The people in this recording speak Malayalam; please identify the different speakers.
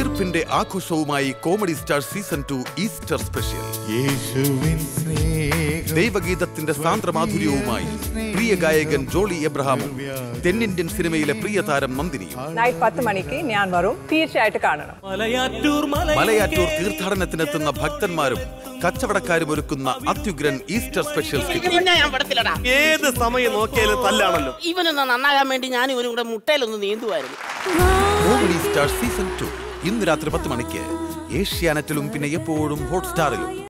Speaker 1: തീർപ്പിന്റെ ആഘോഷവുമായി comedy star season two Easter special
Speaker 2: യേശുവിൻ സ്നേഹം
Speaker 1: ദൈവഗീതത്തിന്റെ സാന്ദ്രമാധുര്യവുമായി പ്രിയ ഗായകൻ ജോളി എബ്രഹാമും തെന്നിന്ത്യൻ സിനിമയിലെ പ്രിയ താരം നന്ദിനിയും
Speaker 3: നൈറ്റ് പത്ത് മണിക്ക് ഞാൻ വരും തീർച്ചയായിട്ടും കാണണം
Speaker 4: മലയാറ്റൂർ
Speaker 1: മലയാറ്റൂർ തീർത്ഥാടനത്തിനെത്തുന്ന ഭക്തന്മാരും കച്ചവടക്കാരും ഒരുക്കുന്ന അത്യുഗ്രൻ ഈസ്റ്റർ സ്പെഷ്യൽ സ്കിറ്റ്
Speaker 5: പിന്നെ ഞാൻ പടത്തിലടാ
Speaker 4: ഏത് സമയം നോക്കിയാലും തല്ലാണല്ലോ
Speaker 5: ഇവനൊന്ന് നന്നാകാൻ വേണ്ടി ഞാൻ ഇവനും കൂടെ മുട്ടയിലൊന്ന് നീന്തുമായിരുന്നു
Speaker 1: കോമഡി സ്റ്റാർ സീസൺ ടു ഇന്ന് രാത്രി പത്ത് മണിക്ക് ഏഷ്യാനെറ്റിലും പിന്നെ എപ്പോഴും ഹോട്ട്സ്റ്റാറിലും